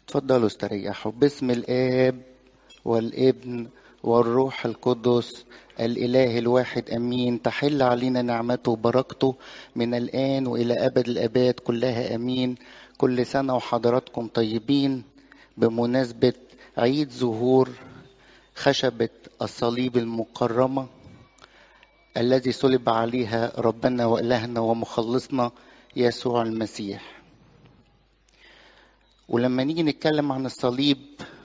تفضلوا استريحوا باسم الآب والابن والروح القدس الإله الواحد أمين تحل علينا نعمته وبركته من الآن وإلى أبد الآباد كلها أمين كل سنة وحضراتكم طيبين بمناسبة عيد ظهور خشبة الصليب المكرمة الذي صلب عليها ربنا وإلهنا ومخلصنا يسوع المسيح ولما نيجي نتكلم عن الصليب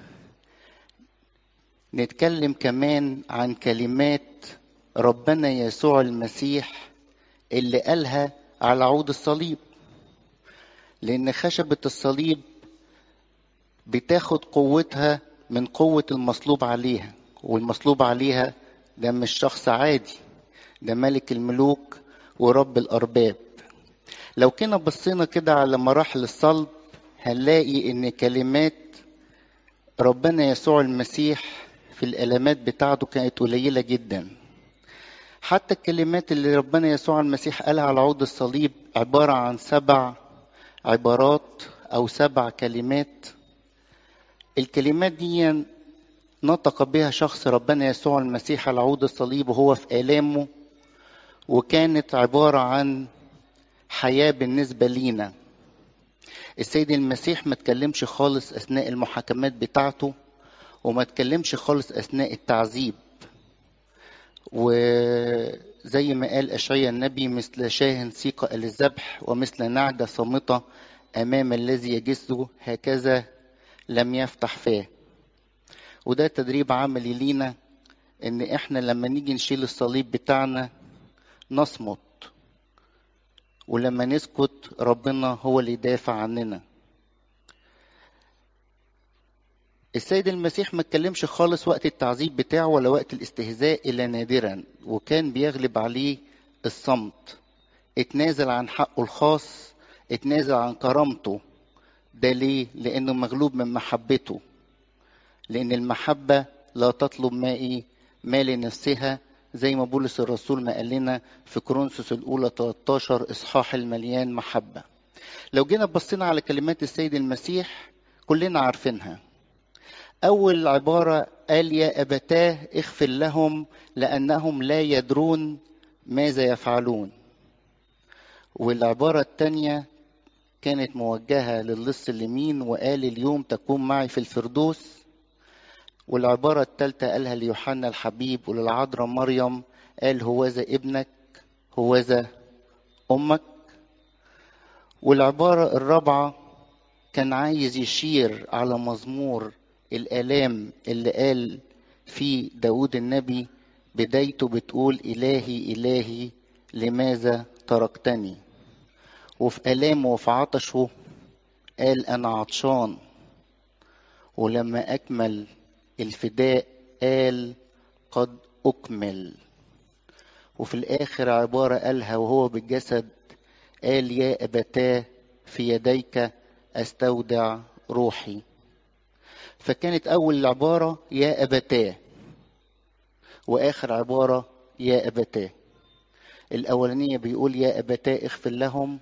نتكلم كمان عن كلمات ربنا يسوع المسيح اللي قالها على عود الصليب لأن خشبة الصليب بتاخد قوتها من قوة المصلوب عليها والمصلوب عليها ده مش شخص عادي ده ملك الملوك ورب الأرباب لو كنا بصينا كده على مراحل الصلب هنلاقي ان كلمات ربنا يسوع المسيح في الالامات بتاعته كانت قليله جدا حتى الكلمات اللي ربنا يسوع المسيح قالها على عود الصليب عباره عن سبع عبارات او سبع كلمات الكلمات دي نطق بها شخص ربنا يسوع المسيح على عود الصليب وهو في آلامه وكانت عبارة عن حياة بالنسبة لينا السيد المسيح ما تكلمش خالص أثناء المحاكمات بتاعته وما تكلمش خالص أثناء التعذيب وزي ما قال أشعيا النبي مثل شاه سيق للذبح ومثل نعجة صامتة أمام الذي يجسه هكذا لم يفتح فاه وده تدريب عملي لينا ان احنا لما نيجي نشيل الصليب بتاعنا نصمت ولما نسكت ربنا هو اللي يدافع عننا السيد المسيح ما اتكلمش خالص وقت التعذيب بتاعه ولا وقت الاستهزاء الا نادرا وكان بيغلب عليه الصمت اتنازل عن حقه الخاص اتنازل عن كرامته ده ليه لانه مغلوب من محبته لان المحبه لا تطلب ما ايه ما لنفسها زي ما بولس الرسول ما قال لنا في كورنثوس الاولى 13 اصحاح المليان محبه لو جينا بصينا على كلمات السيد المسيح كلنا عارفينها اول عباره قال يا ابتاه اغفر لهم لانهم لا يدرون ماذا يفعلون والعباره الثانيه كانت موجهه للص اليمين وقال اليوم تكون معي في الفردوس والعبارة الثالثة قالها ليوحنا الحبيب وللعذراء مريم قال هوذا ابنك هوذا أمك والعبارة الرابعة كان عايز يشير على مزمور الآلام اللي قال فيه داود النبي بدايته بتقول إلهي إلهي لماذا تركتني وفي آلامه وفي عطشه قال أنا عطشان ولما أكمل الفداء قال قد أكمل وفي الآخر عبارة قالها وهو بالجسد قال يا أبتاه في يديك أستودع روحي فكانت أول عبارة يا أبتاه وآخر عبارة يا أبتاه الأولانية بيقول يا أبتاه اغفر لهم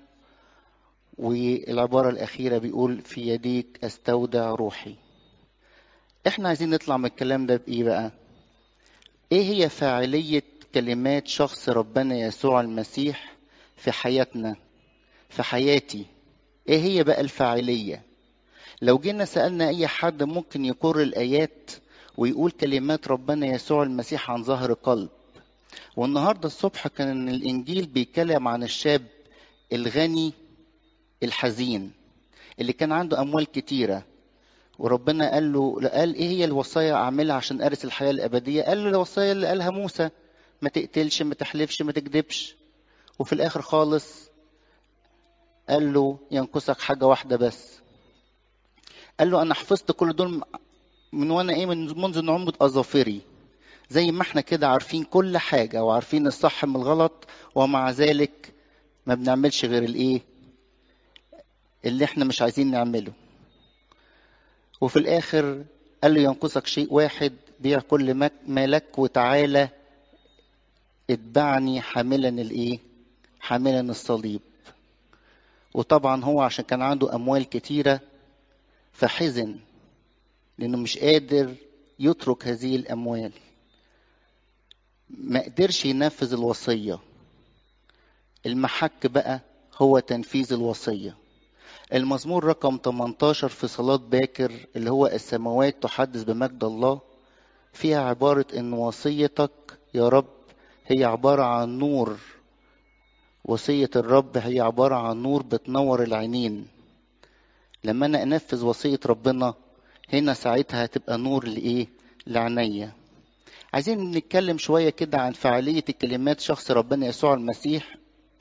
والعبارة الأخيرة بيقول في يديك أستودع روحي احنا عايزين نطلع من الكلام ده بايه بقى ايه هي فاعليه كلمات شخص ربنا يسوع المسيح في حياتنا في حياتي ايه هي بقى الفاعليه لو جينا سالنا اي حد ممكن يقر الايات ويقول كلمات ربنا يسوع المسيح عن ظهر قلب والنهارده الصبح كان الانجيل بيتكلم عن الشاب الغني الحزين اللي كان عنده اموال كتيره وربنا قال له قال ايه هي الوصايا اعملها عشان ارث الحياه الابديه قال له الوصايا اللي قالها موسى ما تقتلش ما تحلفش ما تكذبش وفي الاخر خالص قال له ينقصك حاجه واحده بس قال له انا حفظت كل دول من وانا ايه من منذ نعومه اظافري زي ما احنا كده عارفين كل حاجه وعارفين الصح من الغلط ومع ذلك ما بنعملش غير الايه اللي احنا مش عايزين نعمله وفي الآخر قال له ينقصك شيء واحد بيع كل ما لك وتعالى اتبعني حاملا الايه حاملا الصليب وطبعا هو عشان كان عنده اموال كتيره فحزن لانه مش قادر يترك هذه الاموال ما قدرش ينفذ الوصيه المحك بقى هو تنفيذ الوصيه المزمور رقم 18 في صلاة باكر اللي هو السماوات تحدث بمجد الله فيها عبارة إن وصيتك يا رب هي عبارة عن نور وصية الرب هي عبارة عن نور بتنور العينين لما أنا أنفذ وصية ربنا هنا ساعتها هتبقى نور لإيه؟ لعينيا عايزين نتكلم شوية كده عن فعالية الكلمات شخص ربنا يسوع المسيح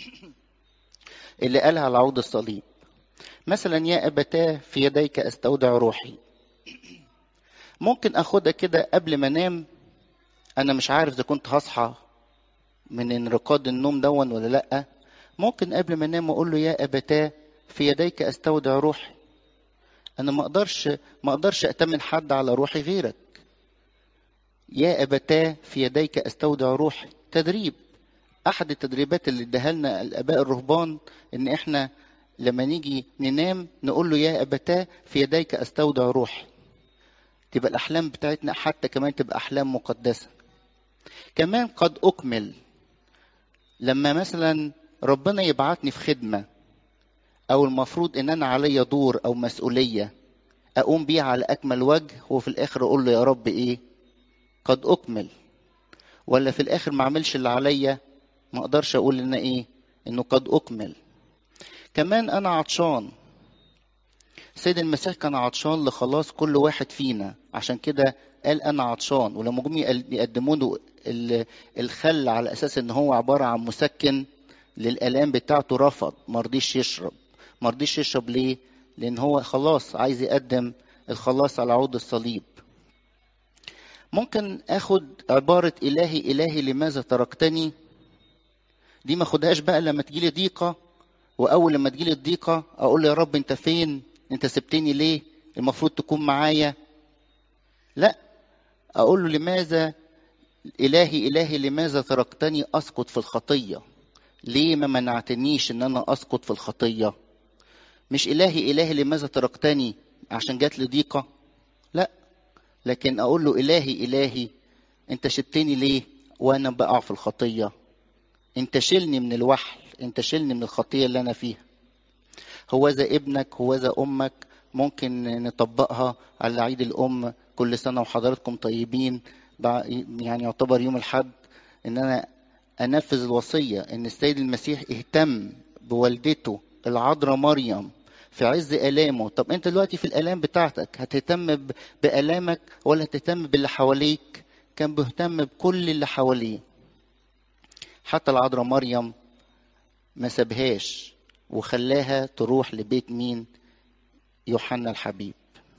اللي قالها على عود الصليب مثلا يا أبتاه في يديك أستودع روحي ممكن أخدها كده قبل ما أنام أنا مش عارف إذا كنت هصحى من انرقاد النوم دون ولا لأ ممكن قبل ما أنام أقول له يا أبتاه في يديك أستودع روحي أنا ما أقدرش ما أقدرش أأتمن حد على روحي غيرك يا أبتاه في يديك أستودع روحي تدريب أحد التدريبات اللي اداها لنا الآباء الرهبان إن إحنا لما نيجي ننام نقول له يا أبتاه في يديك أستودع روحي تبقى الأحلام بتاعتنا حتى كمان تبقى أحلام مقدسة كمان قد أكمل لما مثلا ربنا يبعتني في خدمة أو المفروض إن أنا عليا دور أو مسؤولية أقوم بيها على أكمل وجه وفي الآخر أقول له يا رب إيه قد أكمل ولا في الآخر ما أعملش اللي عليا ما أقدرش أقول إن إيه إنه قد أكمل كمان انا عطشان سيد المسيح كان عطشان لخلاص كل واحد فينا عشان كده قال انا عطشان ولما جم يقدموا له الخل على اساس ان هو عباره عن مسكن للالام بتاعته رفض ما رضيش يشرب ما رضيش يشرب ليه لان هو خلاص عايز يقدم الخلاص على عود الصليب ممكن اخد عباره الهي الهي لماذا تركتني دي ما اخدهاش بقى لما تجيلي ضيقه واول لما تجيلي الضيقه اقول له يا رب انت فين انت سبتني ليه المفروض تكون معايا لا اقول له لماذا الهي الهي لماذا تركتني اسقط في الخطيه ليه ما منعتنيش ان انا اسقط في الخطيه مش الهي الهي لماذا تركتني عشان جات لي ضيقه لا لكن اقول له الهي الهي انت شلتني ليه وانا بقع في الخطيه انت شيلني من الوحل انت شيلني من الخطيه اللي انا فيها هو ذا ابنك هو ذا امك ممكن نطبقها على عيد الام كل سنه وحضراتكم طيبين يعني يعتبر يوم الحد ان انا انفذ الوصيه ان السيد المسيح اهتم بوالدته العذراء مريم في عز الامه طب انت دلوقتي في الالام بتاعتك هتهتم بالامك ولا هتهتم باللي حواليك كان بيهتم بكل اللي حواليه حتى العذراء مريم ما سابهاش وخلاها تروح لبيت مين يوحنا الحبيب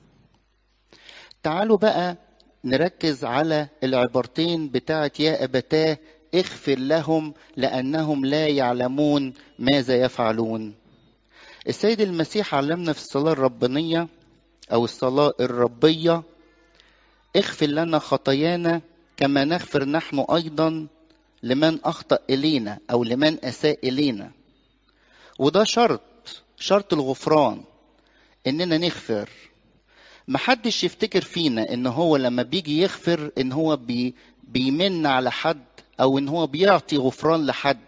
تعالوا بقى نركز على العبارتين بتاعت يا أبتاه اغفر لهم لأنهم لا يعلمون ماذا يفعلون السيد المسيح علمنا في الصلاة الربانية أو الصلاة الربية اغفر لنا خطايانا كما نغفر نحن أيضا لمن أخطأ إلينا أو لمن أساء إلينا وده شرط شرط الغفران إننا نغفر محدش يفتكر فينا إن هو لما بيجي يغفر إن هو بي بيمن على حد أو إن هو بيعطي غفران لحد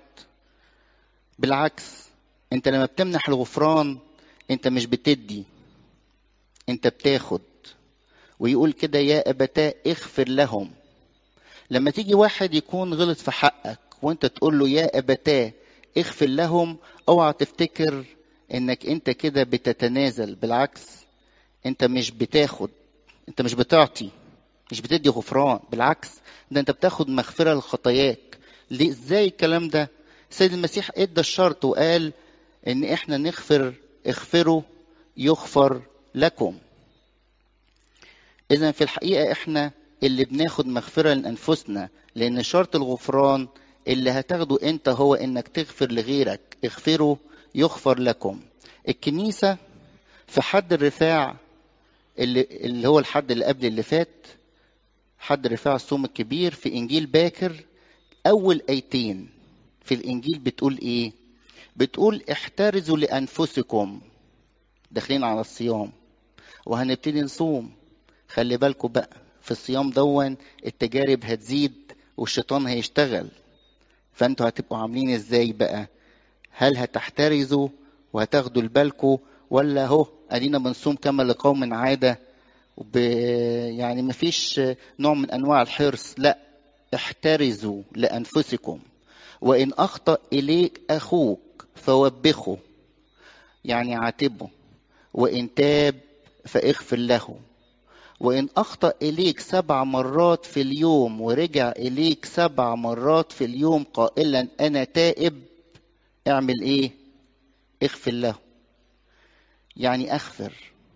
بالعكس أنت لما بتمنح الغفران أنت مش بتدي أنت بتاخد ويقول كده يا أبتاه اغفر لهم لما تيجي واحد يكون غلط في حقك وانت تقول له يا ابتاه اغفر لهم اوعى تفتكر انك انت كده بتتنازل بالعكس انت مش بتاخد انت مش بتعطي مش بتدي غفران بالعكس ده انت بتاخد مغفرة لخطاياك ليه ازاي الكلام ده سيد المسيح ادى الشرط وقال ان احنا نغفر اغفروا يغفر لكم اذا في الحقيقة احنا اللي بناخد مغفرة لأنفسنا لأن شرط الغفران اللي هتاخده أنت هو إنك تغفر لغيرك اغفروا يغفر لكم الكنيسة في حد الرفاع اللي, اللي هو الحد اللي قبل اللي فات حد رفاع الصوم الكبير في إنجيل باكر أول آيتين في الإنجيل بتقول إيه بتقول احترزوا لأنفسكم داخلين على الصيام وهنبتدي نصوم خلي بالكم بقى في الصيام دون التجارب هتزيد والشيطان هيشتغل فانتوا هتبقوا عاملين ازاي بقى هل هتحترزوا وهتاخدوا بالكم ولا اهو ادينا بنصوم كما لقوم عاده وب... يعني مفيش نوع من انواع الحرص لا احترزوا لانفسكم وان اخطا اليك اخوك فوبخه يعني عاتبه وان تاب فاغفر له وإن أخطأ إليك سبع مرات في اليوم ورجع إليك سبع مرات في اليوم قائلا أنا تائب اعمل إيه؟ اغفر له يعني أغفر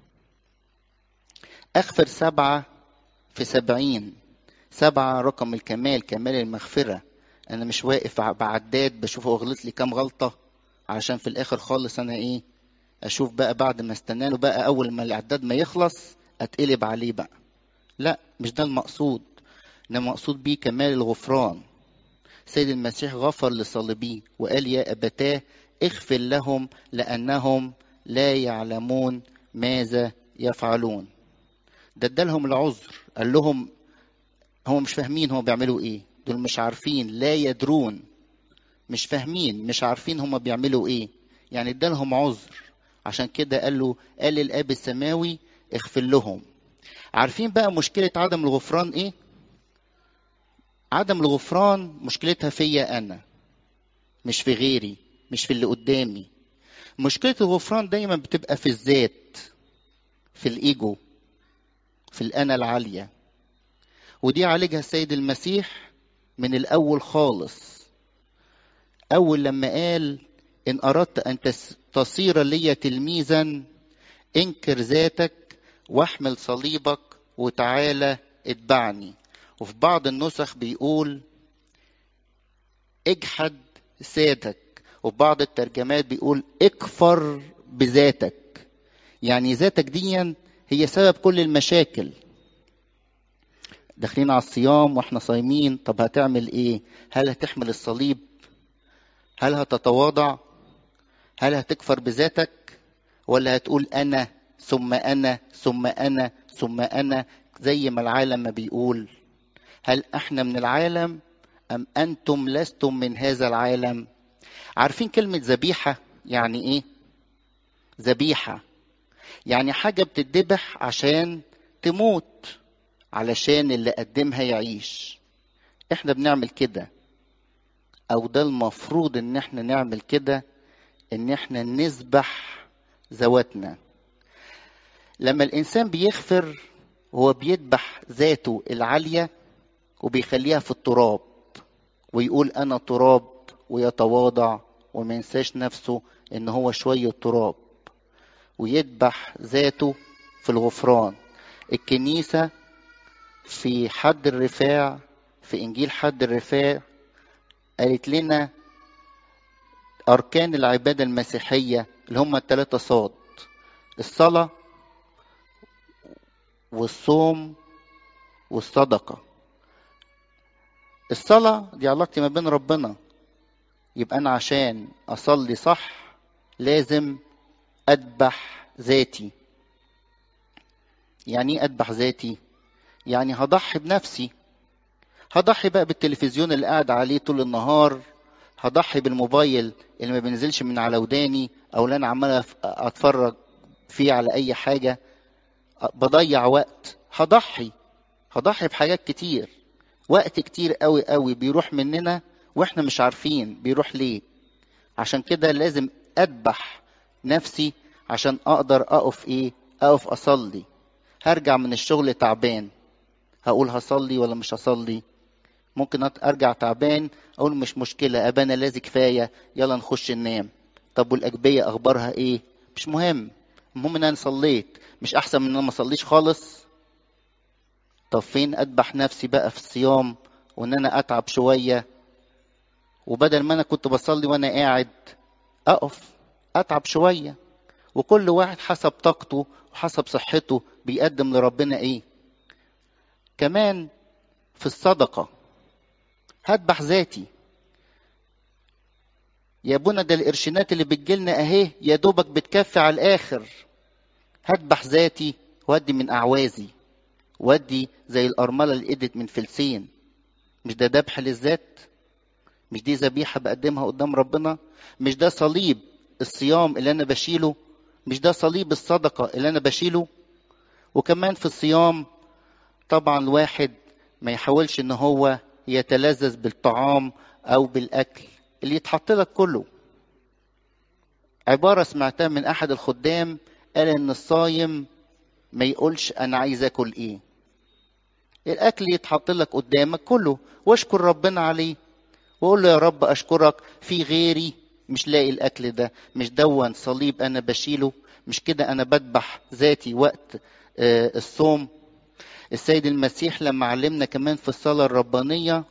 أغفر سبعة في سبعين سبعة رقم الكمال كمال المغفرة أنا مش واقف بعداد بشوفه غلط لي كام غلطة علشان في الآخر خالص أنا إيه؟ أشوف بقى بعد ما استناله بقى أول ما العداد ما يخلص اتقلب عليه بقى لا مش ده المقصود ده المقصود بيه كمال الغفران سيد المسيح غفر لصليبيه وقال يا أبتاه اغفر لهم لأنهم لا يعلمون ماذا يفعلون ده ادالهم العذر قال لهم هم مش فاهمين هم بيعملوا ايه دول مش عارفين لا يدرون مش فاهمين مش عارفين هم بيعملوا ايه يعني ادالهم عذر عشان كده قال له قال للاب السماوي اغفر لهم عارفين بقى مشكلة عدم الغفران ايه عدم الغفران مشكلتها فيا انا مش في غيري مش في اللي قدامي مشكلة الغفران دايما بتبقى في الذات في الايجو في الانا العالية ودي عالجها السيد المسيح من الاول خالص اول لما قال ان اردت ان تصير لي تلميذا انكر ذاتك واحمل صليبك وتعالى اتبعني وفي بعض النسخ بيقول اجحد ذاتك وفي بعض الترجمات بيقول اكفر بذاتك يعني ذاتك دي هي سبب كل المشاكل داخلين على الصيام واحنا صايمين طب هتعمل ايه هل هتحمل الصليب هل هتتواضع هل هتكفر بذاتك ولا هتقول انا ثم انا ثم انا ثم انا زي ما العالم ما بيقول هل احنا من العالم ام انتم لستم من هذا العالم عارفين كلمه ذبيحه يعني ايه ذبيحه يعني حاجه بتدبح عشان تموت علشان اللي قدمها يعيش احنا بنعمل كده او ده المفروض ان احنا نعمل كده ان احنا نذبح ذواتنا لما الانسان بيغفر هو بيذبح ذاته العاليه وبيخليها في التراب ويقول انا تراب ويتواضع وما ينساش نفسه ان هو شويه تراب ويذبح ذاته في الغفران الكنيسه في حد الرفاع في انجيل حد الرفاع قالت لنا اركان العباده المسيحيه اللي هم الثلاثه صاد الصلاه والصوم والصدقه الصلاه دي علاقتي ما بين ربنا يبقى انا عشان اصلي صح لازم اذبح ذاتي يعني ايه اذبح ذاتي يعني هضحي بنفسي هضحي بقى بالتلفزيون اللي قاعد عليه طول النهار هضحي بالموبايل اللي ما بينزلش من على وداني او اللي انا عمال اتفرج فيه على اي حاجه بضيع وقت هضحي هضحي بحاجات كتير وقت كتير قوي قوي بيروح مننا واحنا مش عارفين بيروح ليه عشان كده لازم اذبح نفسي عشان اقدر اقف ايه اقف اصلي هرجع من الشغل تعبان هقول هصلي ولا مش هصلي ممكن ارجع تعبان اقول مش مشكله ابانا لازم كفايه يلا نخش ننام طب والاجبيه اخبارها ايه مش مهم المهم ان انا صليت مش احسن من ان انا ما اصليش خالص طب فين اذبح نفسي بقى في الصيام وان انا اتعب شويه وبدل ما انا كنت بصلي وانا قاعد اقف اتعب شويه وكل واحد حسب طاقته وحسب صحته بيقدم لربنا ايه كمان في الصدقه هذبح ذاتي يا ابونا ده القرشينات اللي بتجيلنا اهي يا دوبك بتكفي على الاخر هذبح ذاتي ودي من اعوازي ودي زي الارمله اللي ادت من فلسين مش ده ذبح للذات مش دي ذبيحه بقدمها قدام ربنا مش ده صليب الصيام اللي انا بشيله مش ده صليب الصدقه اللي انا بشيله وكمان في الصيام طبعا الواحد ما يحاولش ان هو يتلذذ بالطعام او بالاكل اللي يتحط لك كله عباره سمعتها من احد الخدام قال ان الصايم ما يقولش انا عايز اكل ايه الاكل يتحط لك قدامك كله واشكر ربنا عليه وقول له يا رب اشكرك في غيري مش لاقي الاكل ده مش دون صليب انا بشيله مش كده انا بذبح ذاتي وقت آه الصوم السيد المسيح لما علمنا كمان في الصلاة الربانية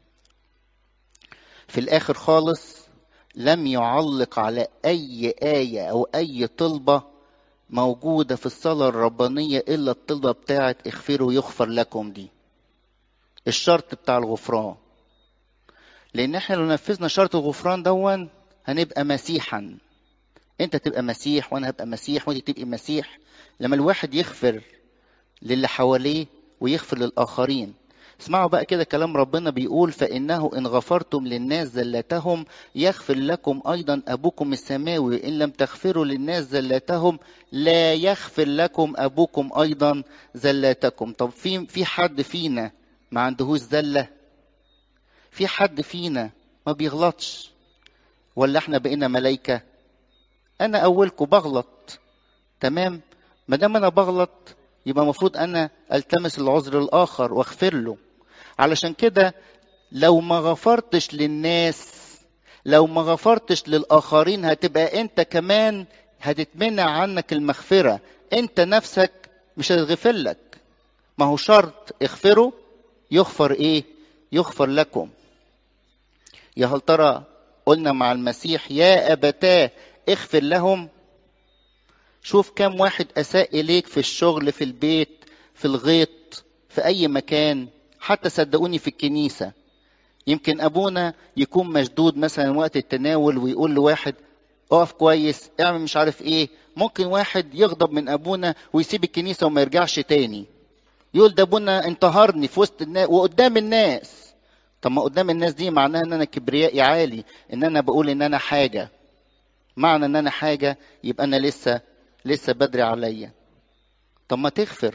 في الآخر خالص لم يعلق على أي آية أو أي طلبة موجودة في الصلاة الربانية إلا الطلبة بتاعت اغفروا يغفر لكم دي الشرط بتاع الغفران لأن احنا لو نفذنا شرط الغفران دون هنبقى مسيحا انت تبقى مسيح وانا هبقى مسيح وانت تبقي مسيح لما الواحد يغفر للي حواليه ويغفر للآخرين اسمعوا بقى كده كلام ربنا بيقول فإنه إن غفرتم للناس زلتهم يغفر لكم أيضا أبوكم السماوي إن لم تغفروا للناس زلتهم لا يغفر لكم أبوكم أيضا زلاتكم طب في في حد فينا ما عندهوش زلة في حد فينا ما بيغلطش ولا احنا بقينا ملايكة أنا أولكم بغلط تمام ما دام أنا بغلط يبقى المفروض انا التمس العذر الاخر واغفر له علشان كده لو ما غفرتش للناس لو ما غفرتش للاخرين هتبقى انت كمان هتتمنع عنك المغفره انت نفسك مش هتغفر لك ما هو شرط اغفروا يغفر ايه يغفر لكم يا هل ترى قلنا مع المسيح يا ابتاه اغفر لهم شوف كم واحد اساء اليك في الشغل في البيت في الغيط في اي مكان حتى صدقوني في الكنيسه يمكن ابونا يكون مشدود مثلا وقت التناول ويقول لواحد اقف كويس اعمل مش عارف ايه ممكن واحد يغضب من ابونا ويسيب الكنيسه وما يرجعش تاني يقول ده ابونا انتهرني في وسط الناس وقدام الناس طب ما قدام الناس دي معناها ان انا كبريائي عالي ان انا بقول ان انا حاجه معنى ان انا حاجه يبقى انا لسه لسه بدري عليا طب ما تغفر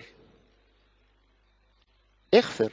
اغفر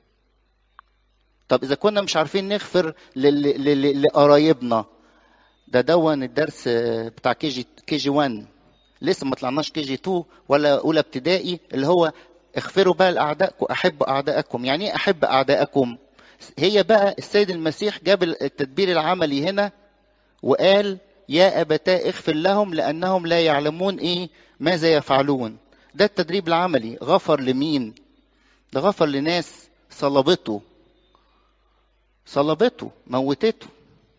طب اذا كنا مش عارفين نغفر لقرايبنا ده دون الدرس بتاع كي جي كي جي 1 لسه ما طلعناش كي جي 2 ولا اولى ابتدائي اللي هو اغفروا بقى لاعدائكم احبوا اعدائكم يعني ايه احب اعدائكم هي بقى السيد المسيح جاب التدبير العملي هنا وقال يا أبتاه اغفر لهم لأنهم لا يعلمون إيه ماذا يفعلون ده التدريب العملي غفر لمين ده غفر لناس صلبته صلبته موتته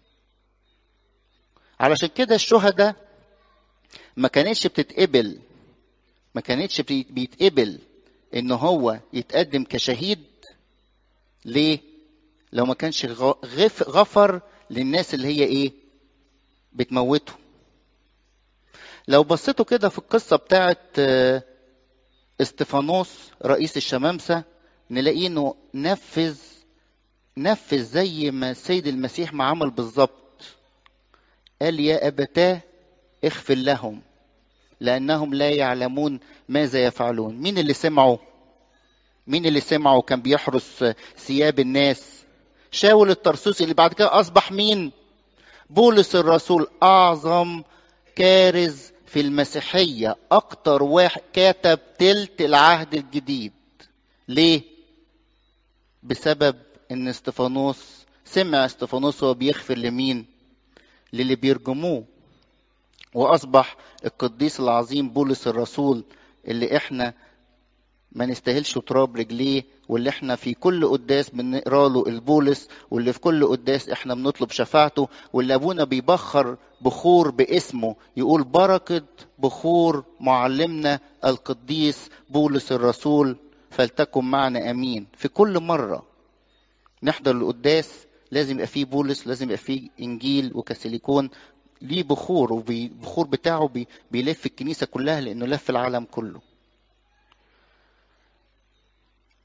علشان كده الشهداء ما كانتش بتتقبل ما كانتش بيتقبل ان هو يتقدم كشهيد ليه لو ما كانش غفر للناس اللي هي ايه بتموته لو بصيتوا كده في القصة بتاعت استفانوس رئيس الشمامسة نلاقيه انه نفذ نفذ زي ما السيد المسيح ما عمل بالظبط قال يا أبتاه اغفر لهم لأنهم لا يعلمون ماذا يفعلون مين اللي سمعوا مين اللي سمعوا كان بيحرس ثياب الناس شاول الترسوسي اللي بعد كده أصبح مين بولس الرسول أعظم كارز في المسيحية أكتر واحد كتب تلت العهد الجديد ليه؟ بسبب إن استفانوس سمع استفانوس وهو بيغفر لمين؟ للي بيرجموه وأصبح القديس العظيم بولس الرسول اللي إحنا ما نستاهلش تراب رجليه واللي احنا في كل قداس بنقرا له البولس واللي في كل قداس احنا بنطلب شفاعته واللي ابونا بيبخر بخور باسمه يقول بركه بخور معلمنا القديس بولس الرسول فلتكن معنا امين في كل مره نحضر القداس لازم يبقى فيه بولس لازم يبقى فيه انجيل وكاسيليكون ليه بخور وبخور بتاعه بي بيلف الكنيسه كلها لانه لف العالم كله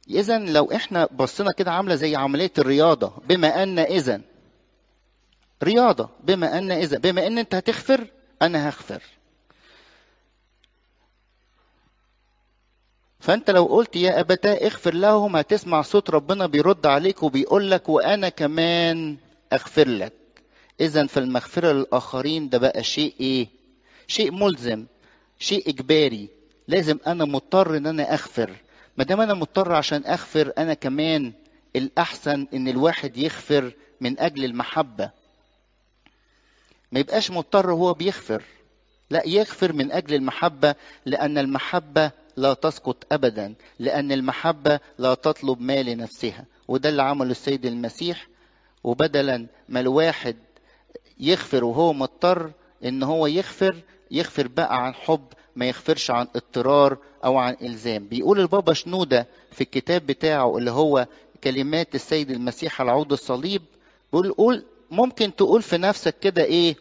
اذا لو احنا بصينا كده عامله زي عمليه الرياضه بما ان اذا رياضه بما ان اذا بما ان انت هتغفر انا هغفر فانت لو قلت يا ابتاه اغفر لهم هتسمع صوت ربنا بيرد عليك وبيقول لك وانا كمان اغفر لك اذا فالمغفره للاخرين ده بقى شيء ايه شيء ملزم شيء اجباري لازم انا مضطر ان انا اغفر ما دام انا مضطر عشان اغفر انا كمان الاحسن ان الواحد يغفر من اجل المحبه ما يبقاش مضطر هو بيغفر لا يغفر من اجل المحبه لان المحبه لا تسقط ابدا لان المحبه لا تطلب ما لنفسها وده اللي عمله السيد المسيح وبدلا ما الواحد يغفر وهو مضطر ان هو يغفر يغفر بقى عن حب ما يغفرش عن اضطرار او عن الزام بيقول البابا شنوده في الكتاب بتاعه اللي هو كلمات السيد المسيح على عود الصليب بيقول قول ممكن تقول في نفسك كده ايه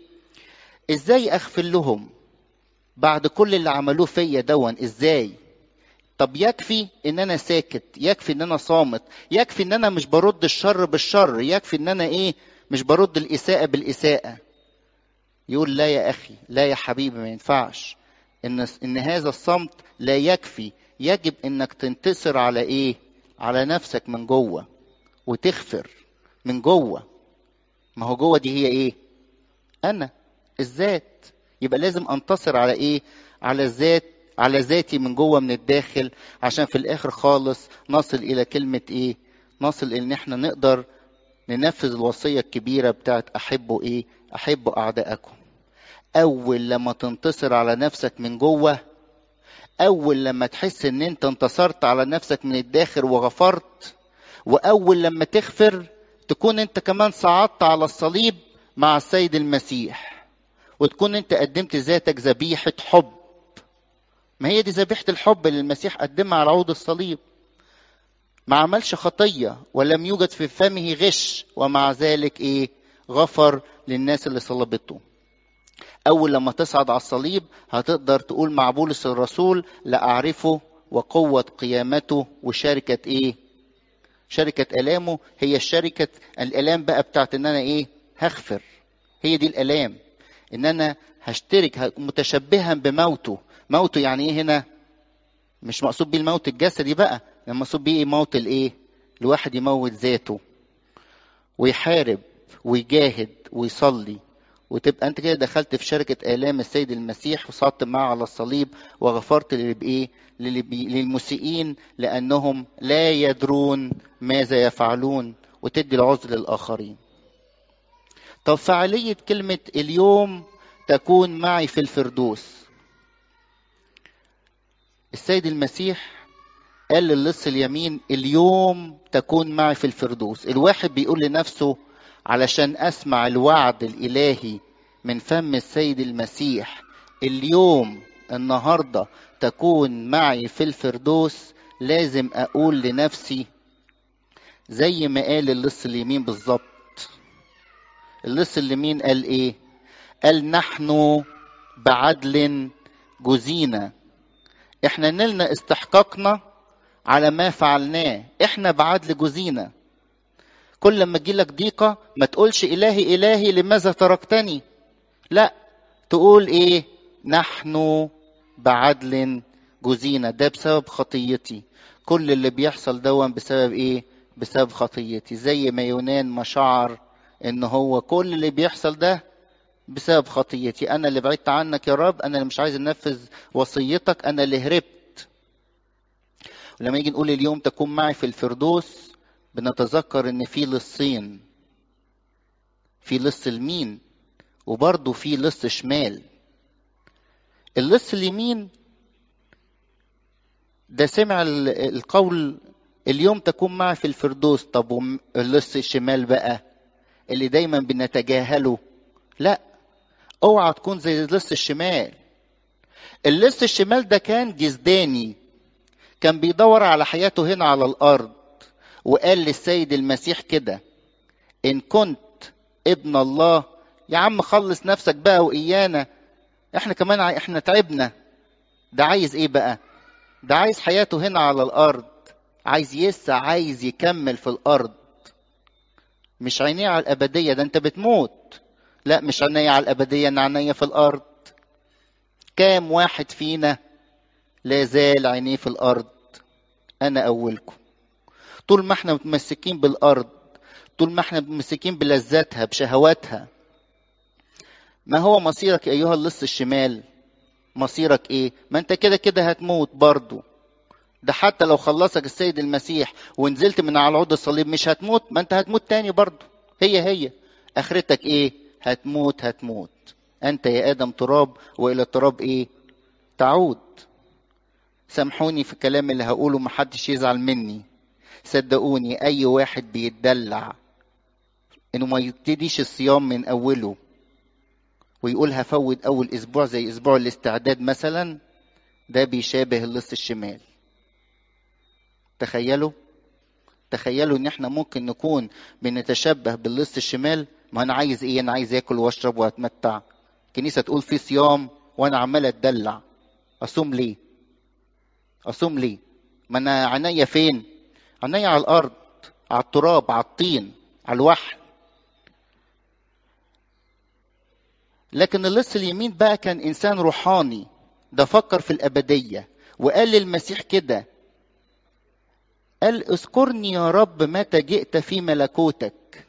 ازاي اغفر لهم بعد كل اللي عملوه فيا دون ازاي طب يكفي ان انا ساكت يكفي ان انا صامت يكفي ان انا مش برد الشر بالشر يكفي ان انا ايه مش برد الاساءه بالاساءه يقول لا يا اخي لا يا حبيبي ما ينفعش ان ان هذا الصمت لا يكفي يجب انك تنتصر على ايه على نفسك من جوه وتغفر من جوه ما هو جوه دي هي ايه انا الذات يبقى لازم انتصر على ايه على الذات على ذاتي من جوه من الداخل عشان في الاخر خالص نصل الى كلمه ايه نصل ان احنا نقدر ننفذ الوصيه الكبيره بتاعت احبوا ايه احبوا اعدائكم اول لما تنتصر على نفسك من جوه اول لما تحس ان انت انتصرت على نفسك من الداخل وغفرت واول لما تغفر تكون انت كمان صعدت على الصليب مع السيد المسيح وتكون انت قدمت ذاتك ذبيحه حب ما هي دي ذبيحه الحب اللي المسيح قدمها على عود الصليب ما عملش خطيه ولم يوجد في فمه غش ومع ذلك ايه غفر للناس اللي صلبته أول لما تصعد على الصليب هتقدر تقول مع بولس الرسول لأعرفه وقوة قيامته وشركة إيه؟ شركة آلامه هي الشركة الآلام بقى بتاعت إن أنا إيه؟ هغفر هي دي الآلام إن أنا هشترك متشبها بموته موته يعني إيه هنا؟ مش مقصود بيه الموت الجسدي بقى المقصود بيه موت الإيه؟ الواحد يموت ذاته ويحارب ويجاهد ويصلي وتبقى انت كده دخلت في شركة آلام السيد المسيح وصعدت معه على الصليب وغفرت للي بإيه؟ للمسيئين لأنهم لا يدرون ماذا يفعلون وتدي العذر للآخرين. طب فعالية كلمة اليوم تكون معي في الفردوس. السيد المسيح قال للص اليمين اليوم تكون معي في الفردوس. الواحد بيقول لنفسه علشان اسمع الوعد الالهي من فم السيد المسيح اليوم النهارده تكون معي في الفردوس لازم اقول لنفسي زي ما قال اللص اليمين بالظبط اللص اليمين قال ايه قال نحن بعدل جزينا احنا نلنا استحقاقنا على ما فعلناه احنا بعدل جزينا كل لما تجيلك ضيقة ما تقولش إلهي إلهي لماذا تركتني لا تقول إيه نحن بعدل جزينا ده بسبب خطيتي كل اللي بيحصل دون بسبب إيه بسبب خطيتي زي ما يونان ما شعر إن هو كل اللي بيحصل ده بسبب خطيتي أنا اللي بعدت عنك يا رب أنا اللي مش عايز أنفذ وصيتك أنا اللي هربت ولما يجي نقول اليوم تكون معي في الفردوس بنتذكر ان في لصين في لص اليمين وبرضه في لص شمال اللص اليمين ده سمع القول اليوم تكون معي في الفردوس طب اللص الشمال بقى اللي دايما بنتجاهله لا اوعى تكون زي اللص الشمال اللص الشمال ده كان جزداني كان بيدور على حياته هنا على الارض وقال للسيد المسيح كده ان كنت ابن الله يا عم خلص نفسك بقى وايانا احنا كمان احنا تعبنا ده عايز ايه بقى ده عايز حياته هنا على الارض عايز يسعى عايز يكمل في الارض مش عينيه على الابديه ده انت بتموت لا مش عينيه على الابديه انا عينيه في الارض كام واحد فينا لا زال عينيه في الارض انا اولكم طول ما احنا متمسكين بالارض طول ما احنا متمسكين بلذاتها بشهواتها ما هو مصيرك ايها اللص الشمال مصيرك ايه ما انت كده كده هتموت برضه ده حتى لو خلصك السيد المسيح ونزلت من على عود الصليب مش هتموت ما انت هتموت تاني برضه هي هي اخرتك ايه هتموت هتموت انت يا ادم تراب والى التراب ايه تعود سامحوني في الكلام اللي هقوله محدش يزعل مني صدقوني اي واحد بيتدلع انه ما يبتديش الصيام من اوله ويقول هفوت اول اسبوع زي اسبوع الاستعداد مثلا ده بيشابه اللص الشمال تخيلوا تخيلوا ان احنا ممكن نكون بنتشبه باللص الشمال ما انا عايز ايه انا عايز اكل واشرب واتمتع الكنيسه تقول في صيام وانا عمال اتدلع اصوم ليه اصوم ليه ما انا عينيا فين عينيا على الارض على التراب على الطين على الوحل لكن اللص اليمين بقى كان انسان روحاني ده فكر في الابديه وقال للمسيح كده قال اذكرني يا رب متى جئت في ملكوتك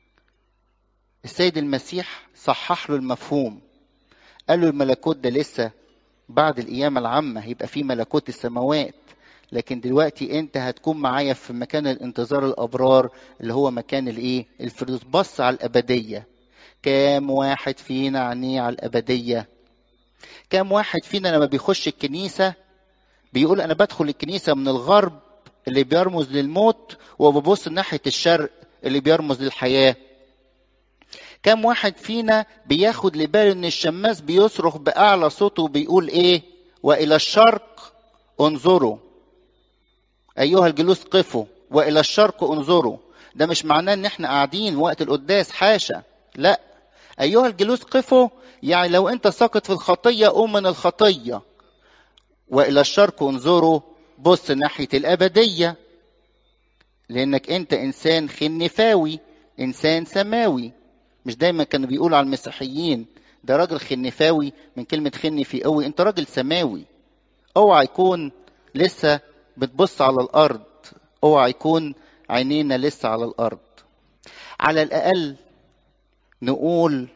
السيد المسيح صحح له المفهوم قال له الملكوت ده لسه بعد القيامة العامة هيبقى في ملكوت السماوات لكن دلوقتي انت هتكون معايا في مكان الانتظار الابرار اللي هو مكان الايه الفردوس بص على الابديه كام واحد فينا عينيه على الابديه كام واحد فينا لما بيخش الكنيسه بيقول انا بدخل الكنيسه من الغرب اللي بيرمز للموت وببص ناحيه الشرق اللي بيرمز للحياه كم واحد فينا بياخد لباله ان الشماس بيصرخ باعلى صوته وبيقول ايه والى الشرق انظروا ايها الجلوس قفوا والى الشرق انظروا ده مش معناه ان احنا قاعدين وقت القداس حاشا لا ايها الجلوس قفوا يعني لو انت ساقط في الخطيه قوم من الخطيه والى الشرق انظروا بص ناحيه الابديه لانك انت انسان خنفاوي انسان سماوي مش دايما كانوا بيقولوا على المسيحيين ده راجل خنفاوي من كلمه خنفي قوي انت راجل سماوي اوعى يكون لسه بتبص على الارض اوعى يكون عينينا لسه على الارض على الاقل نقول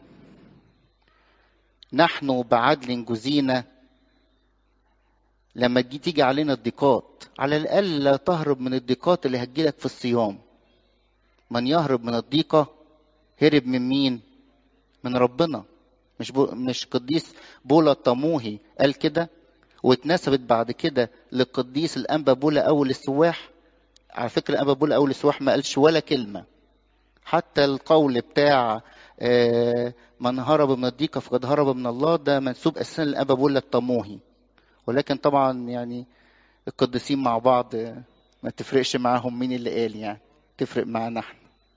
نحن بعدل جزينا لما تجي تيجي علينا الضيقات على الاقل لا تهرب من الضيقات اللي هتجيلك في الصيام من يهرب من الضيقه هرب من مين من ربنا مش بو مش قديس بولا الطموهي قال كده واتنسبت بعد كده للقديس الانبا بولا اول السواح على فكره الانبا بولا اول السواح ما قالش ولا كلمه حتى القول بتاع من هرب من الضيقه فقد هرب من الله ده منسوب اساسا للانبا بولا الطموهي ولكن طبعا يعني القديسين مع بعض ما تفرقش معاهم مين اللي قال يعني تفرق معانا احنا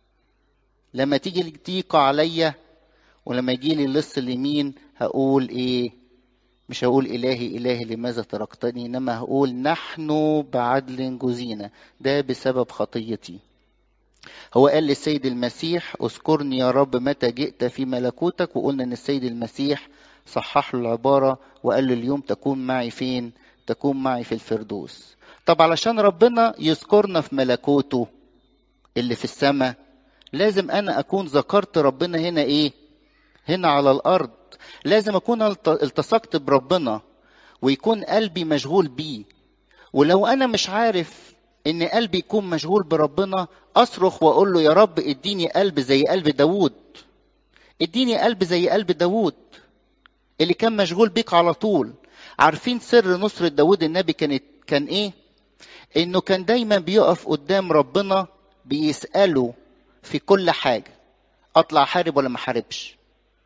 لما تيجي الضيقة عليا ولما يجي لي اللص اليمين هقول ايه مش هقول إلهي إلهي لماذا تركتني إنما هقول نحن بعدل جزينا ده بسبب خطيتي هو قال للسيد المسيح اذكرني يا رب متى جئت في ملكوتك وقلنا ان السيد المسيح صحح له العبارة وقال له اليوم تكون معي فين تكون معي في الفردوس طب علشان ربنا يذكرنا في ملكوته اللي في السماء لازم انا اكون ذكرت ربنا هنا ايه هنا على الارض لازم اكون التصقت بربنا ويكون قلبي مشغول بيه ولو انا مش عارف ان قلبي يكون مشغول بربنا اصرخ واقول له يا رب اديني قلب زي قلب داوود اديني قلب زي قلب داوود اللي كان مشغول بيك على طول عارفين سر نصرة داوود النبي كانت كان ايه انه كان دايما بيقف قدام ربنا بيسأله في كل حاجة اطلع احارب ولا ما احاربش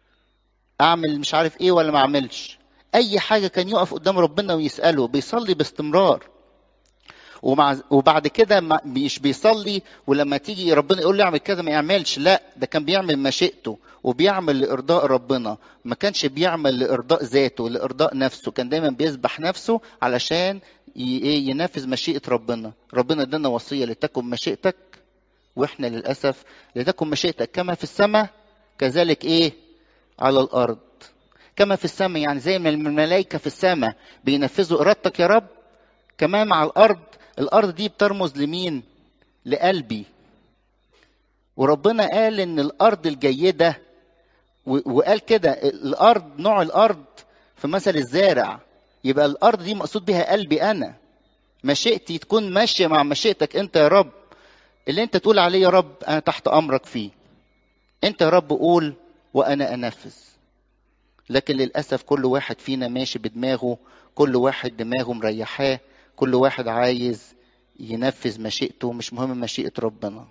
اعمل مش عارف ايه ولا ما اعملش اي حاجة كان يقف قدام ربنا ويسأله بيصلي باستمرار ومع وبعد كده مش بيصلي ولما تيجي ربنا يقول له اعمل كذا ما يعملش لا ده كان بيعمل مشيئته وبيعمل لارضاء ربنا ما كانش بيعمل لارضاء ذاته لارضاء نفسه كان دايما بيذبح نفسه علشان ي- ايه ينفذ مشيئه ربنا ربنا ادانا وصيه لتكن مشيئتك واحنا للاسف لتكن مشيئتك كما في السماء كذلك ايه على الارض كما في السماء يعني زي ما الملائكه في السماء بينفذوا ارادتك يا رب كمان على الارض الارض دي بترمز لمين لقلبي وربنا قال ان الارض الجيده و- وقال كده الارض نوع الارض في مثل الزارع يبقى الارض دي مقصود بها قلبي انا مشيئتي تكون ماشيه مع مشيئتك انت يا رب اللي انت تقول عليه يا رب انا تحت امرك فيه انت يا رب قول وانا انفذ لكن للاسف كل واحد فينا ماشي بدماغه كل واحد دماغه مريحاه كل واحد عايز ينفذ مشيئته مش مهم مشيئه ربنا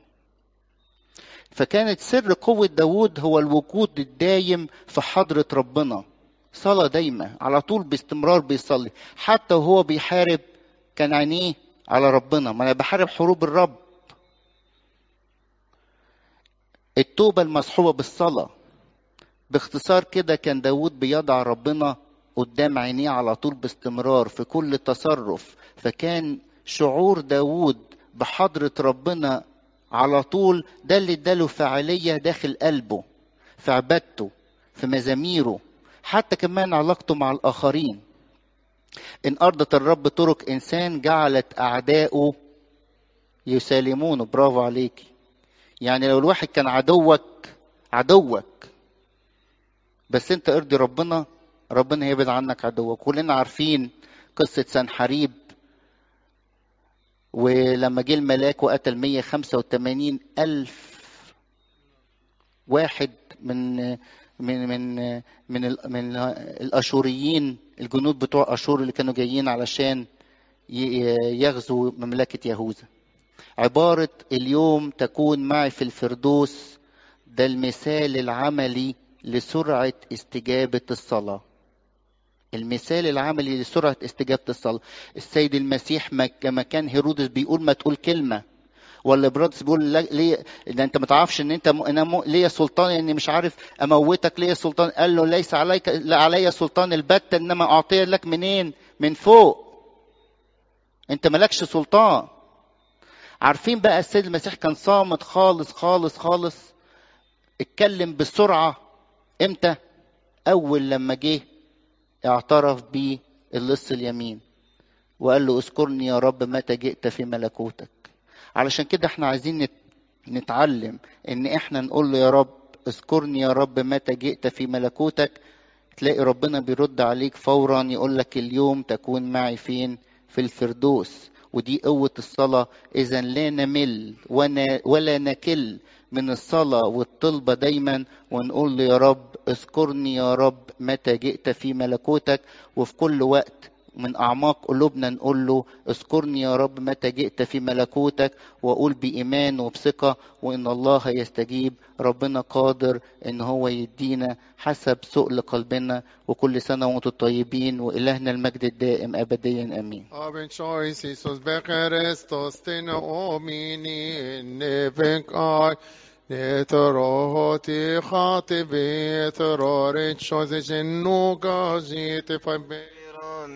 فكانت سر قوة داود هو الوجود الدايم في حضرة ربنا صلاة دايمة على طول باستمرار بيصلي حتى وهو بيحارب كان عينيه على ربنا ما انا بحارب حروب الرب التوبة المصحوبة بالصلاة باختصار كده كان داود بيضع ربنا قدام عينيه على طول باستمرار في كل تصرف فكان شعور داود بحضرة ربنا على طول ده اللي اداله فاعلية داخل قلبه في عبادته في مزاميره حتى كمان علاقته مع الآخرين إن أرضت الرب طرق إنسان جعلت أعداؤه يسالمونه برافو عليك يعني لو الواحد كان عدوك عدوك بس انت ارضي ربنا ربنا هيبعد عنك عدوك كلنا عارفين قصة سنحريب ولما جه الملاك وقتل 185 ألف واحد من من من من ال- من الاشوريين الجنود بتوع اشور اللي كانوا جايين علشان ي- يغزوا مملكه يهوذا عباره اليوم تكون معي في الفردوس ده المثال العملي لسرعه استجابه الصلاه المثال العملي لسرعه استجابه الصلاه السيد المسيح ما كما كان هيرودس بيقول ما تقول كلمه ولا برادس بيقول لا- ليه ده انت ما تعرفش ان انت م... انا م... ليا سلطان اني مش عارف اموتك ليا سلطان قال له ليس عليك لا علي سلطان البتة انما اعطي لك منين من فوق انت مالكش سلطان عارفين بقى السيد المسيح كان صامت خالص خالص خالص اتكلم بسرعة امتى اول لما جه اعترف بيه اللص اليمين وقال له اذكرني يا رب متى جئت في ملكوتك علشان كده احنا عايزين نت- نتعلم ان احنا نقول له يا رب اذكرني يا رب متى جئت في ملكوتك تلاقي ربنا بيرد عليك فورا يقول لك اليوم تكون معي فين في الفردوس ودي قوة الصلاة إذا لا نمل ونا- ولا نكل من الصلاة والطلبة دايما ونقول له يا رب اذكرني يا رب متى جئت في ملكوتك وفي كل وقت من أعماق قلوبنا نقول له اذكرني يا رب متى جئت في ملكوتك وأقول بإيمان وبثقة وإن الله يستجيب ربنا قادر إن هو يدينا حسب سؤل قلبنا وكل سنة وأنتم طيبين وإلهنا المجد الدائم أبديا آمين Aben choice Jesus bekerestos ten omini nevekai Netoroti khatibi torore chose genuga jite fabe